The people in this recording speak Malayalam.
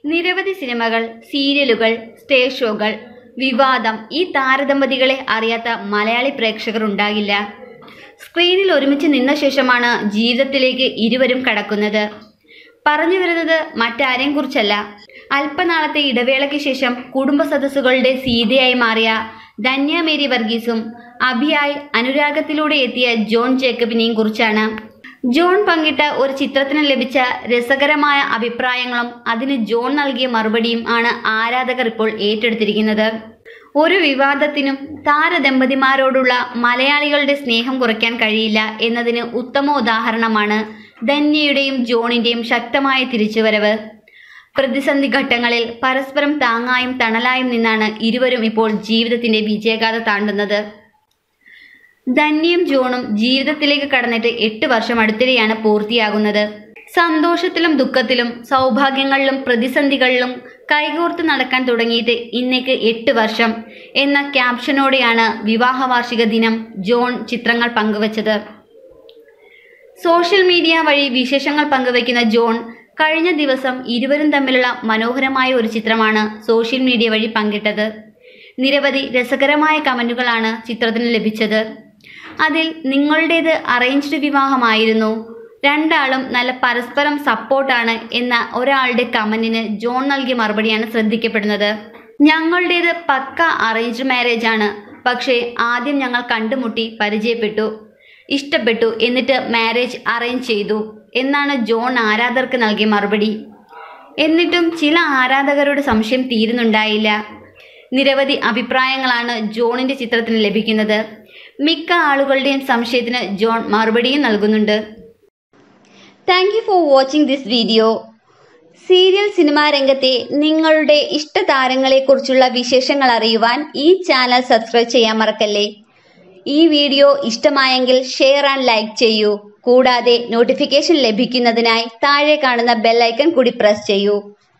നിരവധി സിനിമകൾ സീരിയലുകൾ സ്റ്റേജ് ഷോകൾ വിവാദം ഈ താരദമ്പതികളെ അറിയാത്ത മലയാളി പ്രേക്ഷകർ ഉണ്ടാകില്ല സ്ക്രീനിൽ ഒരുമിച്ച് നിന്ന ശേഷമാണ് ജീവിതത്തിലേക്ക് ഇരുവരും കടക്കുന്നത് പറഞ്ഞു വരുന്നത് മറ്റാരെയും കുറിച്ചല്ല അല്പനാളത്തെ ഇടവേളയ്ക്ക് ശേഷം കുടുംബ സദസ്സുകളുടെ സീതയായി മാറിയ ധന്യ മേരി വർഗീസും അഭിയായി അനുരാഗത്തിലൂടെ എത്തിയ ജോൺ ജേക്കബിനെയും കുറിച്ചാണ് ജോൺ പങ്കിട്ട ഒരു ചിത്രത്തിന് ലഭിച്ച രസകരമായ അഭിപ്രായങ്ങളും അതിന് ജോൺ നൽകിയ മറുപടിയും ആണ് ആരാധകർ ഇപ്പോൾ ഏറ്റെടുത്തിരിക്കുന്നത് ഒരു വിവാദത്തിനും താരദമ്പതിമാരോടുള്ള മലയാളികളുടെ സ്നേഹം കുറയ്ക്കാൻ കഴിയില്ല എന്നതിന് ഉത്തമ ഉദാഹരണമാണ് ധന്യയുടെയും ജോണിന്റെയും ശക്തമായ തിരിച്ചുവരവ് പ്രതിസന്ധി ഘട്ടങ്ങളിൽ പരസ്പരം താങ്ങായും തണലായും നിന്നാണ് ഇരുവരും ഇപ്പോൾ ജീവിതത്തിന്റെ വിജയഗാഥ താണ്ടുന്നത് ധന്യയും ജോണും ജീവിതത്തിലേക്ക് കടന്നിട്ട് എട്ട് വർഷം അടുത്തിടെയാണ് പൂർത്തിയാകുന്നത് സന്തോഷത്തിലും ദുഃഖത്തിലും സൗഭാഗ്യങ്ങളിലും പ്രതിസന്ധികളിലും കൈകോർത്ത് നടക്കാൻ തുടങ്ങിയിട്ട് ഇന്നേക്ക് എട്ട് വർഷം എന്ന ക്യാപ്ഷനോടെയാണ് വിവാഹ വാർഷിക ദിനം ജോൺ ചിത്രങ്ങൾ പങ്കുവച്ചത് സോഷ്യൽ മീഡിയ വഴി വിശേഷങ്ങൾ പങ്കുവയ്ക്കുന്ന ജോൺ കഴിഞ്ഞ ദിവസം ഇരുവരും തമ്മിലുള്ള മനോഹരമായ ഒരു ചിത്രമാണ് സോഷ്യൽ മീഡിയ വഴി പങ്കിട്ടത് നിരവധി രസകരമായ കമന്റുകളാണ് ചിത്രത്തിന് ലഭിച്ചത് അതിൽ നിങ്ങളുടേത് അറേഞ്ച്ഡ് വിവാഹമായിരുന്നു രണ്ടാളും നല്ല പരസ്പരം സപ്പോർട്ടാണ് എന്ന ഒരാളുടെ കമന്റിന് ജോൺ നൽകിയ മറുപടിയാണ് ശ്രദ്ധിക്കപ്പെടുന്നത് ഞങ്ങളുടേത് പക്ക അറേഞ്ച്ഡ് മാരേജ് ആണ് പക്ഷേ ആദ്യം ഞങ്ങൾ കണ്ടുമുട്ടി പരിചയപ്പെട്ടു ഇഷ്ടപ്പെട്ടു എന്നിട്ട് മാരേജ് അറേഞ്ച് ചെയ്തു എന്നാണ് ജോൺ ആരാധകർക്ക് നൽകിയ മറുപടി എന്നിട്ടും ചില ആരാധകരുടെ സംശയം തീരുന്നുണ്ടായില്ല നിരവധി അഭിപ്രായങ്ങളാണ് ജോണിന്റെ ചിത്രത്തിന് ലഭിക്കുന്നത് മിക്ക ആളുകളുടെയും സംശയത്തിന് ജോൺ മറുപടിയും നൽകുന്നുണ്ട് thank you for watching this video serial cinema രംഗത്തെ നിങ്ങളുടെ ഇഷ്ട താരങ്ങളെക്കുറിച്ചുള്ള വിശേഷങ്ങൾ അറിയുവാൻ ഈ ചാനൽ സബ്സ്ക്രൈബ് ചെയ്യാൻ മറക്കല്ലേ ഈ വീഡിയോ ഇഷ്ടമായെങ്കിൽ ഷെയർ ആൻഡ് ലൈക്ക് ചെയ്യൂ കൂടാതെ നോട്ടിഫിക്കേഷൻ ലഭിക്കുന്നതിനായി താഴെ കാണുന്ന ബെല്ലൈക്കൺ കൂടി പ്രസ് ചെയ്യൂ